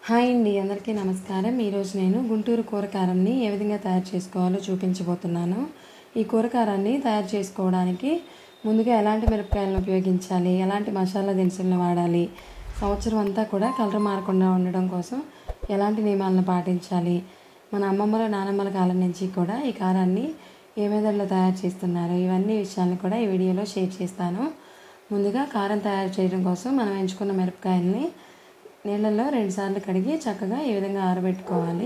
hi అండి అందరికీ నమస్కారం ఈరోజు నేను గుంటూరు కూరకారంని ఏ విధంగా తయారు చేసుకోవాలో చూపించబోతున్నాను ఈ కూరకారాన్ని తయారు చేసుకోవడానికి ముందుగా ఎలాంటి మిరపకాయలను ఉపయోగించాలి ఎలాంటి మసాలా దినుసులను వాడాలి సంవత్సరం అంతా కూడా కలర్ మారకుండా ఉండడం కోసం ఎలాంటి నియమాలను పాటించాలి మన అమ్మమ్మల నానమ్మల కాలం నుంచి కూడా ఈ కారాన్ని ఏ మెథడ్లో తయారు చేస్తున్నారు ఇవన్నీ విషయాలను కూడా ఈ వీడియోలో షేర్ చేస్తాను ముందుగా కారం తయారు చేయడం కోసం మనం ఎంచుకున్న మిరపకాయల్ని నీళ్ళల్లో రెండుసార్లు కడిగి చక్కగా ఈ విధంగా ఆరబెట్టుకోవాలి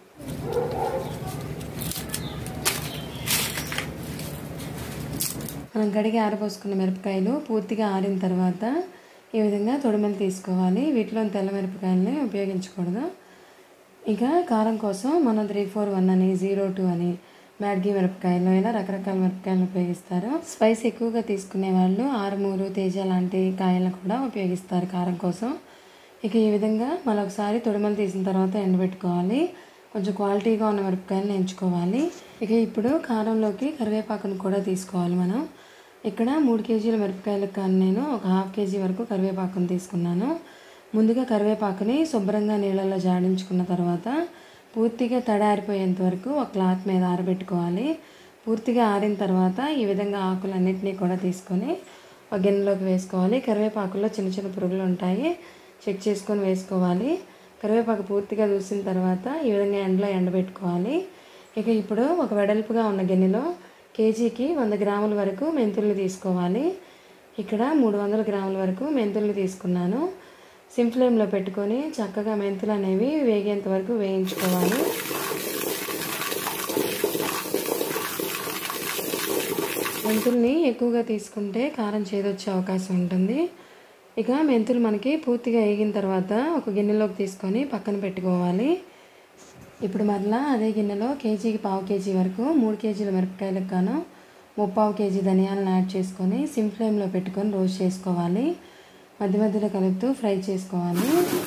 మనం కడిగి ఆరబోసుకున్న మిరపకాయలు పూర్తిగా ఆరిన తర్వాత ఈ విధంగా తొడిమలు తీసుకోవాలి వీటిలో తెల్ల మిరపకాయలని ఉపయోగించకూడదు ఇక కారం కోసం మనం త్రీ ఫోర్ వన్ అని జీరో టూ అని మ్యాడ్గి మిరపకాయలు ఇలా రకరకాల మిరపకాయలను ఉపయోగిస్తారు స్పైస్ ఎక్కువగా తీసుకునే వాళ్ళు ఆరుమూరు తేజ లాంటి కాయలను కూడా ఉపయోగిస్తారు కారం కోసం ఇక ఈ విధంగా మళ్ళీ ఒకసారి తొడిమలు తీసిన తర్వాత ఎండబెట్టుకోవాలి కొంచెం క్వాలిటీగా ఉన్న మిరపకాయలను ఎంచుకోవాలి ఇక ఇప్పుడు కారంలోకి కరివేపాకును కూడా తీసుకోవాలి మనం ఇక్కడ మూడు కేజీల మిరపకాయలకు కానీ నేను ఒక హాఫ్ కేజీ వరకు కరివేపాకును తీసుకున్నాను ముందుగా కరివేపాకుని శుభ్రంగా నీళ్ళల్లో జాడించుకున్న తర్వాత పూర్తిగా తడారిపోయేంత వరకు ఒక క్లాత్ మీద ఆరబెట్టుకోవాలి పూర్తిగా ఆరిన తర్వాత ఈ విధంగా ఆకులన్నింటినీ కూడా తీసుకొని ఒక గిన్నెలోకి వేసుకోవాలి కరివేపాకుల్లో చిన్న చిన్న పురుగులు ఉంటాయి చెక్ చేసుకొని వేసుకోవాలి కరివేపాకు పూర్తిగా దూసిన తర్వాత ఈ విధంగా ఎండలో ఎండబెట్టుకోవాలి ఇక ఇప్పుడు ఒక వెడల్పుగా ఉన్న గిన్నెలో కేజీకి వంద గ్రాముల వరకు మెంతుల్ని తీసుకోవాలి ఇక్కడ మూడు వందల గ్రాముల వరకు మెంతుల్ని తీసుకున్నాను సిమ్ ఫ్లేమ్లో పెట్టుకొని చక్కగా మెంతులు అనేవి వేగేంత వరకు వేయించుకోవాలి మెంతుల్ని ఎక్కువగా తీసుకుంటే కారం చేదొచ్చే అవకాశం ఉంటుంది ఇక మెంతులు మనకి పూర్తిగా వేగిన తర్వాత ఒక గిన్నెలోకి తీసుకొని పక్కన పెట్టుకోవాలి ఇప్పుడు మరలా అదే గిన్నెలో కేజీకి పావు కేజీ వరకు మూడు కేజీల మిరపకాయలకు గాను ముప్పావు కేజీ ధనియాలను యాడ్ చేసుకొని సిమ్ ఫ్లేమ్లో పెట్టుకొని రోస్ట్ చేసుకోవాలి మధ్య మధ్యలో కలుపుతూ ఫ్రై చేసుకోవాలి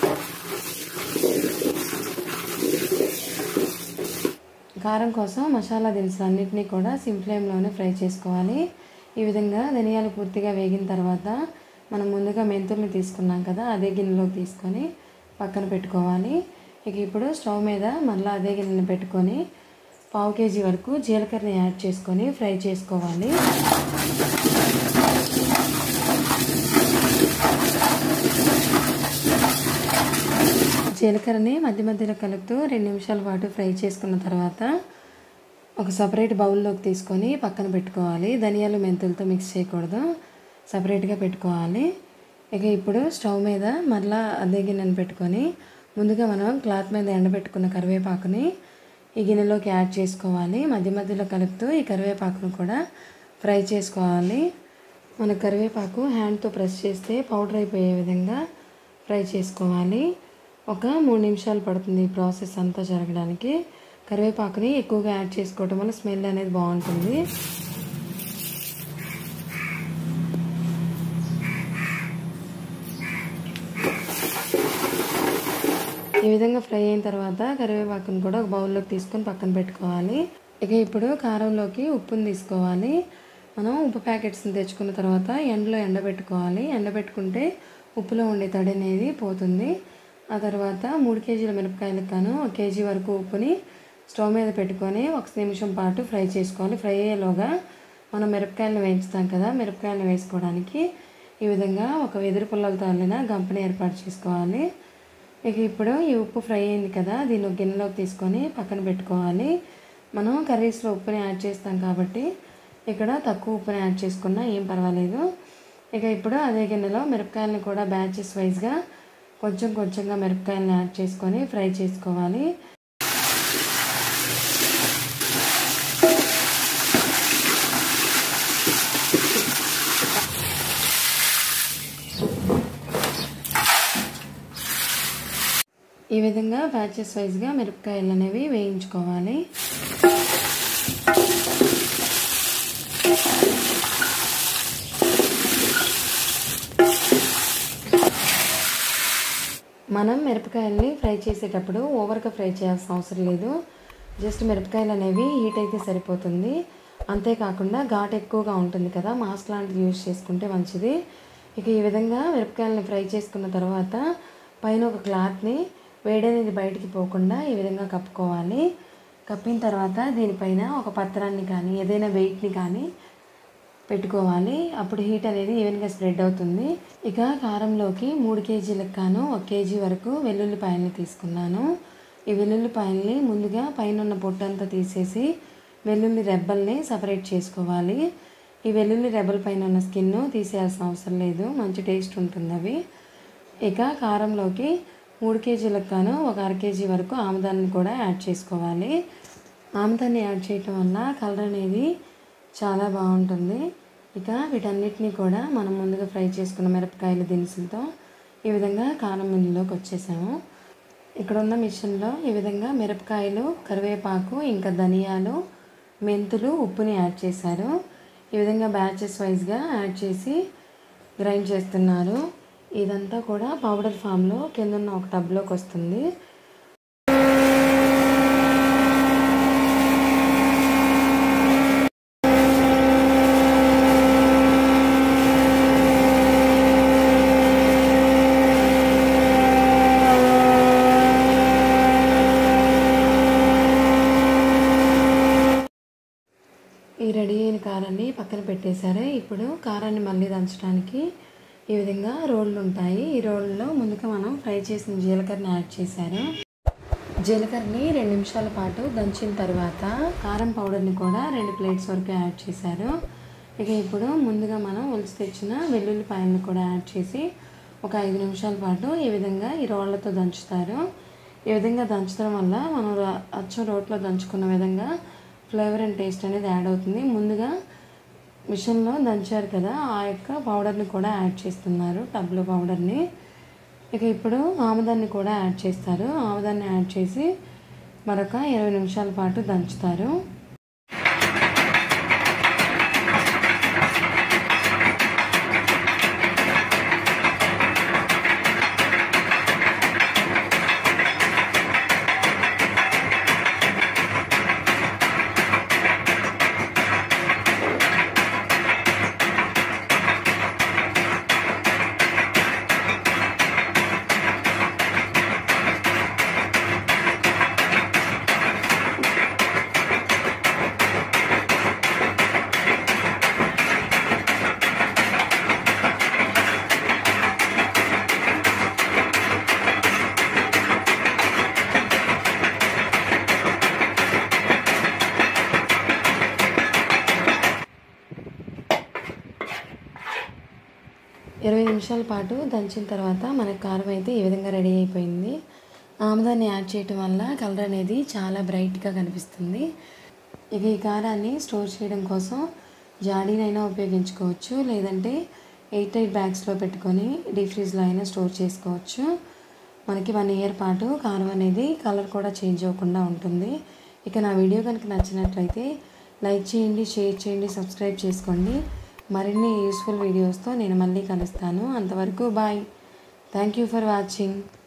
కారం కోసం మసాలా దినుసులు అన్నింటినీ కూడా సిమ్ ఫ్లేమ్లోనే ఫ్రై చేసుకోవాలి ఈ విధంగా ధనియాలు పూర్తిగా వేగిన తర్వాత మనం ముందుగా మెంతుల్ని తీసుకున్నాం కదా అదే గిన్నెలోకి తీసుకొని పక్కన పెట్టుకోవాలి ఇక ఇప్పుడు స్టవ్ మీద మళ్ళీ అదే గిన్నెని పెట్టుకొని పావు కేజీ వరకు జీలకర్రని యాడ్ చేసుకొని ఫ్రై చేసుకోవాలి జీలకర్రని మధ్య మధ్యలో కలుపుతూ రెండు నిమిషాల పాటు ఫ్రై చేసుకున్న తర్వాత ఒక సపరేట్ బౌల్లోకి తీసుకొని పక్కన పెట్టుకోవాలి ధనియాలు మెంతులతో మిక్స్ చేయకూడదు సపరేట్గా పెట్టుకోవాలి ఇక ఇప్పుడు స్టవ్ మీద మరలా అదే గిన్నెను పెట్టుకొని ముందుగా మనం క్లాత్ మీద ఎండబెట్టుకున్న కరివేపాకుని ఈ గిన్నెలోకి యాడ్ చేసుకోవాలి మధ్య మధ్యలో కలుపుతూ ఈ కరివేపాకును కూడా ఫ్రై చేసుకోవాలి మన కరివేపాకు హ్యాండ్తో ప్రెస్ చేస్తే పౌడర్ అయిపోయే విధంగా ఫ్రై చేసుకోవాలి ఒక మూడు నిమిషాలు పడుతుంది ఈ ప్రాసెస్ అంతా జరగడానికి కరివేపాకుని ఎక్కువగా యాడ్ చేసుకోవటం వల్ల స్మెల్ అనేది బాగుంటుంది ఈ విధంగా ఫ్రై అయిన తర్వాత కరివేపాకుని కూడా ఒక బౌల్లోకి తీసుకొని పక్కన పెట్టుకోవాలి ఇక ఇప్పుడు కారంలోకి ఉప్పుని తీసుకోవాలి మనం ఉప్పు ప్యాకెట్స్ని తెచ్చుకున్న తర్వాత ఎండలో ఎండబెట్టుకోవాలి ఎండబెట్టుకుంటే ఉప్పులో ఉండే తడి అనేది పోతుంది ఆ తర్వాత మూడు కేజీల మిరపకాయలకు గాను ఒక కేజీ వరకు ఉప్పుని స్టవ్ మీద పెట్టుకొని ఒక నిమిషం పాటు ఫ్రై చేసుకోవాలి ఫ్రై అయ్యేలోగా మనం మిరపకాయలను వేయించుతాం కదా మిరపకాయలను వేసుకోవడానికి ఈ విధంగా ఒక వెదురు పుల్లలతో అల్లిన గంపని ఏర్పాటు చేసుకోవాలి ఇక ఇప్పుడు ఈ ఉప్పు ఫ్రై అయింది కదా దీన్ని ఒక గిన్నెలోకి తీసుకొని పక్కన పెట్టుకోవాలి మనం కర్రీస్లో ఉప్పుని యాడ్ చేస్తాం కాబట్టి ఇక్కడ తక్కువ ఉప్పుని యాడ్ చేసుకున్నా ఏం పర్వాలేదు ఇక ఇప్పుడు అదే గిన్నెలో మిరపకాయలను కూడా బ్యాచెస్ వైజ్గా కొంచెం కొంచెంగా మిరపకాయలను యాడ్ చేసుకొని ఫ్రై చేసుకోవాలి ఈ విధంగా బ్యాచెస్ వైజ్గా మిరపకాయలు అనేవి వేయించుకోవాలి మనం మిరపకాయల్ని ఫ్రై చేసేటప్పుడు ఓవర్గా ఫ్రై చేయాల్సిన అవసరం లేదు జస్ట్ మిరపకాయలు అనేవి హీట్ అయితే సరిపోతుంది అంతేకాకుండా ఘాట్ ఎక్కువగా ఉంటుంది కదా మాస్క్ లాంటిది యూజ్ చేసుకుంటే మంచిది ఇక ఈ విధంగా మిరపకాయలని ఫ్రై చేసుకున్న తర్వాత పైన ఒక క్లాత్ని వేడి అనేది బయటికి పోకుండా ఈ విధంగా కప్పుకోవాలి కప్పిన తర్వాత దీనిపైన ఒక పత్రాన్ని కానీ ఏదైనా వెయిట్ని కానీ పెట్టుకోవాలి అప్పుడు హీట్ అనేది ఈవెన్గా స్ప్రెడ్ అవుతుంది ఇక కారంలోకి మూడు కేజీలకు గాను ఒక కేజీ వరకు వెల్లుల్లిపాయల్ని తీసుకున్నాను ఈ వెల్లుల్లిపాయల్ని ముందుగా పైన ఉన్న పొట్టంతా తీసేసి వెల్లుల్లి రెబ్బల్ని సపరేట్ చేసుకోవాలి ఈ వెల్లుల్లి రెబ్బల పైన ఉన్న స్కిన్ తీసేయాల్సిన అవసరం లేదు మంచి టేస్ట్ ఉంటుంది అవి ఇక కారంలోకి మూడు కేజీలకు గాను ఒక అర కేజీ వరకు ఆముదాన్ని కూడా యాడ్ చేసుకోవాలి ఆముదాన్ని యాడ్ చేయటం వల్ల కలర్ అనేది చాలా బాగుంటుంది ఇక వీటన్నిటిని కూడా మనం ముందుగా ఫ్రై చేసుకున్న మిరపకాయల దినుసులతో ఈ విధంగా కారం మిల్లులోకి వచ్చేసాము ఇక్కడ ఉన్న మిషన్లో ఈ విధంగా మిరపకాయలు కరివేపాకు ఇంకా ధనియాలు మెంతులు ఉప్పుని యాడ్ చేశారు ఈ విధంగా బ్యాచెస్ వైజ్గా యాడ్ చేసి గ్రైండ్ చేస్తున్నారు ఇదంతా కూడా పౌడర్ ఫామ్లో కింద ఉన్న ఒక టబ్లోకి వస్తుంది ఈ రెడీ అయిన కారాన్ని పక్కన పెట్టేశారు ఇప్పుడు కారాన్ని మళ్ళీ దంచడానికి ఈ విధంగా రోళ్ళు ఉంటాయి ఈ రోళ్ళలో ముందుగా మనం ఫ్రై చేసిన జీలకర్రని యాడ్ చేశారు జీలకర్రని రెండు నిమిషాల పాటు దంచిన తర్వాత కారం పౌడర్ని కూడా రెండు ప్లేట్స్ వరకు యాడ్ చేశారు ఇక ఇప్పుడు ముందుగా మనం ఒలిచి తెచ్చిన వెల్లుల్లిపాయలను కూడా యాడ్ చేసి ఒక ఐదు నిమిషాల పాటు ఈ విధంగా ఈ రోళ్ళతో దంచుతారు ఈ విధంగా దంచడం వల్ల మనం ర- అచ్చం రోట్లో దంచుకున్న విధంగా ఫ్లేవర్ అండ్ టేస్ట్ అనేది యాడ్ అవుతుంది ముందుగా మిషన్లో దంచారు కదా ఆ యొక్క పౌడర్ని కూడా యాడ్ చేస్తున్నారు టబ్లో పౌడర్ని ఇక ఇప్పుడు ఆముదాన్ని కూడా యాడ్ చేస్తారు ఆముదాన్ని యాడ్ చేసి మరొక ఇరవై నిమిషాల పాటు దంచుతారు ఇరవై నిమిషాల పాటు దంచిన తర్వాత మనకు కారం అయితే ఈ విధంగా రెడీ అయిపోయింది ఆముదాన్ని యాడ్ చేయటం వల్ల కలర్ అనేది చాలా బ్రైట్గా కనిపిస్తుంది ఇక ఈ కారాన్ని స్టోర్ చేయడం కోసం జాడీనైనా ఉపయోగించుకోవచ్చు లేదంటే ఎయిట్ ఎయిట్ బ్యాగ్స్లో పెట్టుకొని డీప్ ఫ్రీజ్లో అయినా స్టోర్ చేసుకోవచ్చు మనకి వన్ ఇయర్ పాటు కారం అనేది కలర్ కూడా చేంజ్ అవ్వకుండా ఉంటుంది ఇక నా వీడియో కనుక నచ్చినట్లయితే లైక్ చేయండి షేర్ చేయండి సబ్స్క్రైబ్ చేసుకోండి మరిన్ని యూస్ఫుల్ వీడియోస్తో నేను మళ్ళీ కలుస్తాను అంతవరకు bye thank you for watching